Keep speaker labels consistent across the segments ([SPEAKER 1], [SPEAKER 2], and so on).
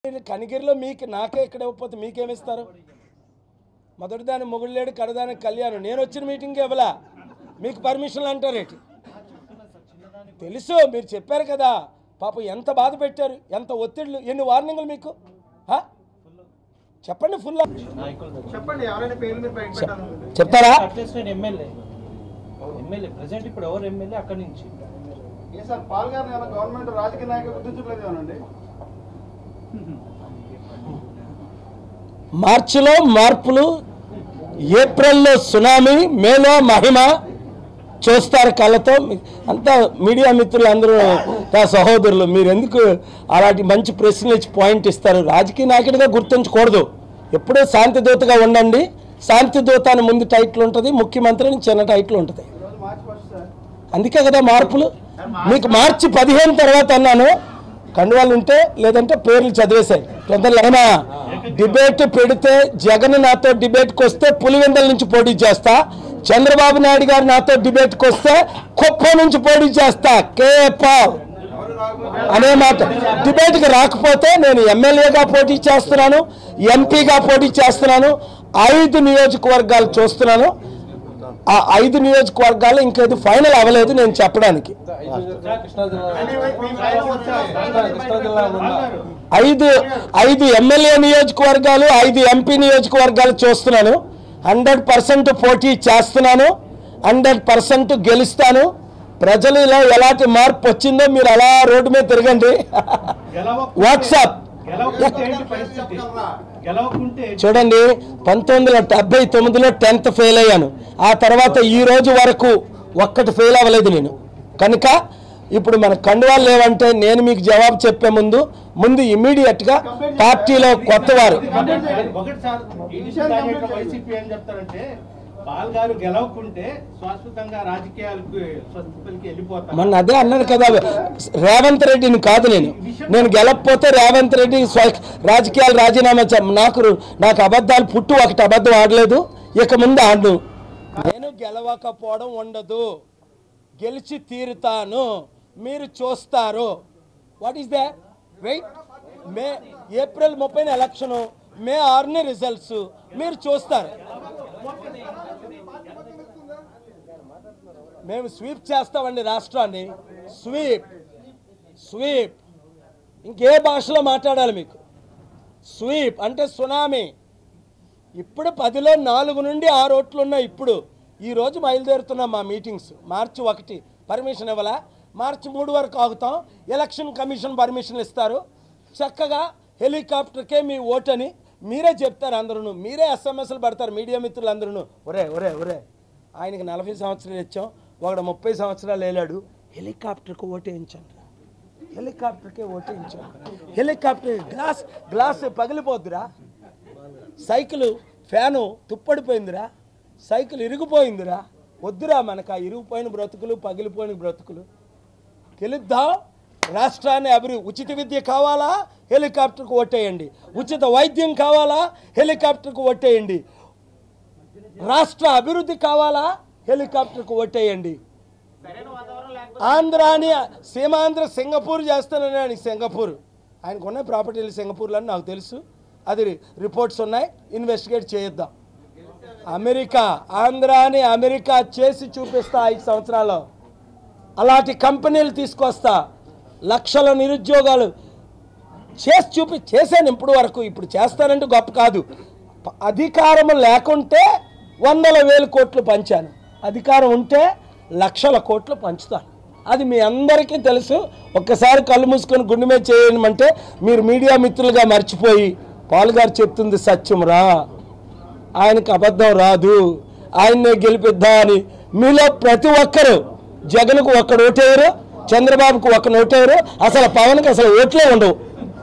[SPEAKER 1] మీరు కనిగిరిలో మీకు నాకే ఇక్కడ ఇవ్వకపోతే మీకేమిస్తారు మొదటి దాని మొగుళ్ళేడు కడదాని కళ్యాణం నేను వచ్చిన మీటింగ్కి ఇవ్వలా మీకు పర్మిషన్లు అంటారేటి తెలుసు మీరు చెప్పారు కదా పాపం ఎంత బాధ పెట్టారు ఎంత ఒత్తిళ్ళు ఎన్ని వార్నింగ్లు మీకు హా? చెప్పండి ఫుల్
[SPEAKER 2] చెప్పండి ఎవరైనా పేర్లు మీరు బయట పెట్టాలి
[SPEAKER 1] చెప్తారా
[SPEAKER 3] అట్లీస్ట్ ఎమ్మెల్యే ఎమ్మెల్యే ప్రెసెంట్ ఇప్పుడు ఎవరు ఎమ్మెల్యే అక్కడి నుంచి
[SPEAKER 2] ఏ సార్ పాల్ గారిని ఏమైనా గవర్నమెంట్ రాజకీయ నాయకులు గుర్తించలేదు ఏమనండి
[SPEAKER 1] మార్చిలో మార్పులు ఏప్రిల్లో సునామీ మేలో మహిమ చూస్తారు కళ్ళతో మీ- అంతా మీడియా మిత్రులు అందరూ నా సహోదరులు మీరు ఎందుకు అలాంటి మంచి ప్రశ్నలు ఇచ్చి పాయింట్ ఇస్తారు రాజకీయ నాయకుడిగా గుర్తించకూడదు ఎప్పుడూ శాంతి దూతగా ఉండండి శాంతి దూత అని ముందు టైటిల్ ఉంటుంది ముఖ్యమంత్రి అని చిన్న టైటిల్ ఉంటుంది
[SPEAKER 2] ఈరోజు మార్చి ఫస్ట్ సార్
[SPEAKER 1] అందుకే కదా మార్పులు మీకు మార్చి పదిహేను తర్వాత అన్నాను కండువాలు ఉంటే లేదంటే పేర్లు చదివేశాయి తొందరలో డిబేట్ పెడితే జగన్ నాతో డిబేట్కి వస్తే పులివెందల నుంచి పోటీ చేస్తా చంద్రబాబు నాయుడు గారు నాతో డిబేట్కి వస్తే కుప్పం నుంచి పోటీ చేస్తా కే పాల్
[SPEAKER 2] ఎవరు రాకుండా
[SPEAKER 1] అనే మాట డిబేట్కి రాకపోతే నేను ఎమ్మెల్యేగా పోటీ చేస్తున్నాను ఎంపీగా పోటీ చేస్తున్నాను ఐదు నియోజకవర్గాలు చూస్తున్నాను ఆ ఐదు నియోజకవర్గాలు ఇంకేది ఫైనల్ అవ్వలేదు నేను చెప్పడానికి
[SPEAKER 2] కానీ మీ పైన వచ్చారు
[SPEAKER 1] ఐదు ఐదు ఎమ్మెల్యే నియోజకవర్గాలు ఐదు ఎంపీ నియోజకవర్గాలు చూస్తున్నాను హండ్రెడ్ పర్సెంట్ పోటీ చేస్తున్నాను హండ్రెడ్ పర్సెంట్ గెలుస్తాను ప్రజలు ఇలా ఎలాంటి మార్పు వచ్చిందో మీరు అలా రోడ్డు మీద తిరగండి వాట్సాప్
[SPEAKER 3] గెలవకుంటే ఏంటి పరిస్థితి గెలవకుంటే
[SPEAKER 1] చూడండి పంతొమ్మిది వందల డెబ్బై తొమ్మిదిలో టెన్త్ ఫెయిల్ అయ్యాను ఆ తర్వాత ఈ రోజు వరకు ఒక్కటి ఫెయిల్ అవ్వలేదు నేను కనుక ఇప్పుడు మన కండువాలు లేవంటే నేను మీకు జవాబు చెప్పే ముందు ముందు ఇమ్మీడియట్గా పార్టీలో కొత్త వారు
[SPEAKER 3] ఒకటి సార్ వైసీపీ ఏం చెప్తారంటే పాల్ గారు గెలవకుంటే శాశ్వతంగా రాజకీయాలకు స్వస్థతలకి వెళ్ళిపోతారు
[SPEAKER 1] మొన్న అదే అన్నాను కదా రేవంత్ రెడ్డిని కాదు నేను నేను గెలకపోతే రేవంత్ రెడ్డి స్వ- రాజకీయాలు రాజీనామా చే నాకు నాకు అబద్ధాలు పుట్టు ఒకటి అబద్ధం ఆడలేదు ఇక ముందు ఆడు నేను గెలవకపోవడం ఉండదు గెలిచి తీరుతాను మీరు చూస్తారు what is the weight May April ముప్పైన ఎలక్షను మే ఆరుని రిజల్ట్స్ మీరు చూస్తారు మేము స్వీప్ చేస్తామండి రాష్ట్రాన్ని స్వీప్ స్వీప్ ఇంకే భాషలో మాట్లాడాలి మీకు స్వీప్ అంటే సునామీ ఇప్పుడు పదిలో నాలుగు నుండి ఆరు ఓట్లు ఉన్నాయి ఇప్పుడు ఈ రోజు బయలుదేరుతున్నాం మా మీటింగ్స్ మార్చి ఒకటి పర్మిషన్ ఇవ్వాలా మార్చి మూడు వరకు ఆగుతాం ఎలక్షన్ కమిషన్ పర్మిషన్ ఇస్తారు చక్కగా హెలికాప్టర్కే మీ ఓటని మీరే చెప్తారు అందరూ మీరే ఎస్ఎంఎస్లు పడతారు మీడియా మిత్రులు అందరూ ఒరే ఒరే ఒరే ఆయనకి నలభై సంవత్సరాలు ఇచ్చాం ఒకడు ముప్పై సంవత్సరాలు వెళ్ళాడు హెలికాప్టర్కి ఓటేయించండి హెలికాప్టర్కే ఓటేయించాం హెలికాప్టర్ గ్లాస్ గ్లాస్ పగిలిపోద్దురా సైకిల్ ఫ్యాను తుప్పడిపోయిందిరా సైకిల్ ఇరిగిపోయిందిరా వద్దురా మనకు ఆ ఇరిగిపోయిన బ్రతుకులు పగిలిపోయిన బ్రతుకులు గెలుద్దాం రాష్ట్రాన్ని అభివృద్ధి ఉచిత విద్య కావాలా హెలికాప్టర్కు ఓటేయండి ఉచిత వైద్యం కావాలా హెలికాప్టర్కు ఓటేయండి రాష్ట్ర అభివృద్ధి కావాలా హెలికాప్టర్కు ఓటేయండి ఆంధ్రాని సీమాంధ్ర సింగపూర్ చేస్తానని సింగపూర్ ఆయనకు ఉన్నాయి ప్రాపర్టీలు సింగపూర్లో అని నాకు తెలుసు అది రిపోర్ట్స్ ఉన్నాయి ఇన్వెస్టిగేట్ చేయిద్దాం అమెరికా ఆంధ్రాని అమెరికా చేసి చూపిస్తా ఐదు సంవత్సరాలు అలాంటి కంపెనీలు తీసుకొస్తా లక్షల నిరుద్యోగాలు చేసి చూపి చేశాను ఇప్పుడు వరకు ఇప్పుడు చేస్తానంటే గొప్ప కాదు ప- అధికారం లేకుంటే వందల వేల కోట్లు పంచాను అధికారం ఉంటే లక్షల కోట్లు పంచుతాను అది మీ అందరికీ తెలుసు ఒక్కసారి కళ్ళు మూసుకొని గుండె మీద చేయమంటే మీరు మీడియా మిత్రులుగా మర్చిపోయి పాల్ గారు చెప్తుంది సత్యం రా ఆయనకు అబద్ధం రాదు ఆయన్నే గెలిపిద్దామని మీలో ప్రతి ఒక్కరు జగన్కు ఒక్క ఓటేయరు చంద్రబాబుకు ఒక్క నోటేయరు అసలు పవన్కి అసలు ఓట్లే ఉండవు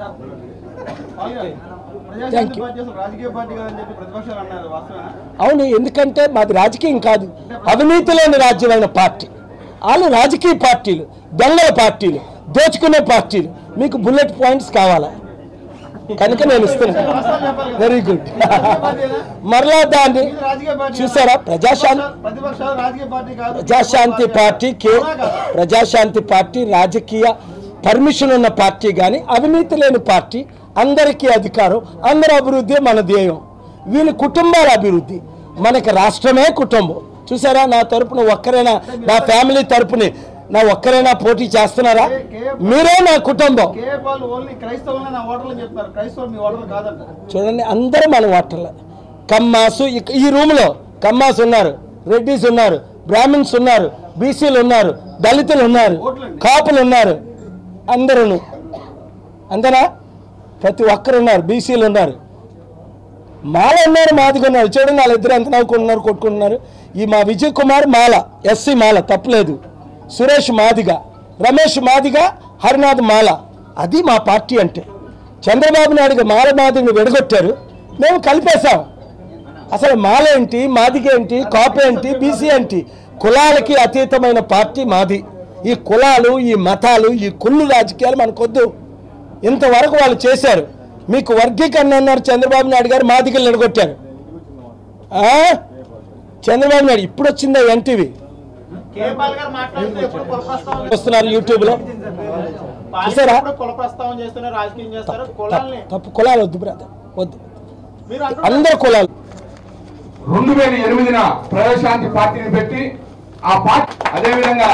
[SPEAKER 2] పాల్ గారు,
[SPEAKER 1] Thank
[SPEAKER 2] ప్రజాశాంతి
[SPEAKER 1] you.
[SPEAKER 2] పార్టీ అసలు రాజకీయ పార్టీ కాదని చెప్పి ప్రతిపక్షాలు అన్నారు వాస్తవేనా
[SPEAKER 1] అవును ఎందుకంటే మాది రాజకీయం కాదు అవినీతి లేని రాజ్యమైన పార్టీ వాళ్ళు రాజకీయ పార్టీలు దొంగల పార్టీలు దోచుకునే పార్టీలు మీకు బుల్లెట్ పాయింట్స్ కావాలా కనుక నేను ఇస్తున్నాను వెరీ గుడ్ మరలా దాన్ని
[SPEAKER 2] ఇది రాజకీయ పార్టీ
[SPEAKER 1] చూసారా ప్రజాశాంతి
[SPEAKER 2] ప్రతిపక్షాలు రాజకీయ పార్టీ కాదు
[SPEAKER 1] ప్రజాశాంతి పార్టీ కే
[SPEAKER 2] అవునా కాదా?
[SPEAKER 1] ప్రజాశాంతి పార్టీ రాజకీయ పర్మిషన్ ఉన్న పార్టీ కానీ అవినీతి లేని పార్టీ అందరికీ అధికారం అందరి అభివృద్ధి మన ధ్యేయం వీళ్ళ కుటుంబాల అభివృద్ధి మనకి రాష్ట్రమే కుటుంబం చూసారా నా తరపున ఒక్కరైనా నా ఫ్యామిలీ తరపుని నా ఒక్కరైనా పోటీ చేస్తున్నారా మీరే నా కుటుంబం
[SPEAKER 2] కే పాల్ ఓన్లీ క్రైస్తవులే నా ఓటర్లు అని చెప్తున్నారు క్రైస్తవులు మీ ఓటర్లు కాదంట
[SPEAKER 1] చూడండి అందరూ మన ఓటర్లే కమ్మాసు ఇక- ఈ రూమ్లో కమ్మాస్ ఉన్నారు రెడ్డిస్ ఉన్నారు బ్రాహ్మిన్స్ ఉన్నారు బీసీలు ఉన్నారు దళితులు ఉన్నారు కాపులు ఉన్నారు అందరూ అందరా ప్రతి ఒక్కరు ఉన్నారు బీసీలు ఉన్నారు మాల ఉన్నారు మాదిగా ఉన్నారు చూడండి వాళ్ళిద్దరు ఎంత నవ్వుకుంటున్నారు కొట్టుకుంటున్నారు ఈ మా విజయ్ కుమార్ మాల ఎస్సీ మాల తప్పలేదు సురేష్ మాదిగ రమేష్ మాదిగ హరినాథ్ మాల అది మా పార్టీ అంటే చంద్రబాబు నాయుడు మాల మాదిగని విడగొట్టారు మేము కలిపేశాం అసలు మాల ఏంటి మాదిగ ఏంటి కాపు ఏంటి బీసీ ఏంటి కులాలకి అతీతమైన పార్టీ మాది ఈ కులాలు ఈ మతాలు ఈ కుళ్ళు రాజకీయాలు మనకొద్దు ఇంతవరకు వాళ్ళు చేశారు మీకు వర్గీకరణ అన్నారు చంద్రబాబు నాయుడు గారు మాదిగలు నిలగొట్టారు ఆ? చంద్రబాబు నాయుడు ఇప్పుడు వచ్చిందా ఎన్టీవీ
[SPEAKER 2] కే పాల్ గారు మాట్లాడుతూ ఎప్పుడు కుల ప్రస్తావన
[SPEAKER 1] వస్తున్నారు యూట్యూబ్లో
[SPEAKER 2] పాల్
[SPEAKER 1] చూసారా?
[SPEAKER 2] ఎప్పుడు కుల ప్రస్తావన చేస్తున్నారు రాజకీయం చేస్తారు కులాల్ని
[SPEAKER 1] తప్పు కులాలు వద్దు బ్రదర్ వద్దు
[SPEAKER 2] మీరు అంటున్నారు
[SPEAKER 1] అందరు కులాలు
[SPEAKER 4] రెండు వేల ఎనిమిదిన ప్రజాశాంతి పార్టీని పెట్టి ఆ పార్టీ అదేవిధంగా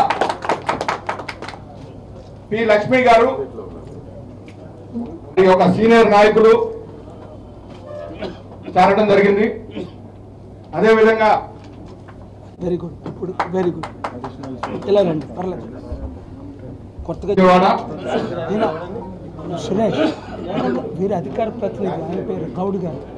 [SPEAKER 4] పి లక్ష్మి గారు ఈ యొక్క సీనియర్ నాయకులు చేరడం జరిగింది అదేవిధంగా
[SPEAKER 1] వెరీ గుడ్ ఇప్పుడు వెరీ గుడ్ ఇలా రండి పర్లేదు కొత్తగా
[SPEAKER 4] విజయవాడ
[SPEAKER 1] ఈయన సురేష్ వీరి అధికార ప్రతినిధి ఆయన పేరు గౌడ్ గారు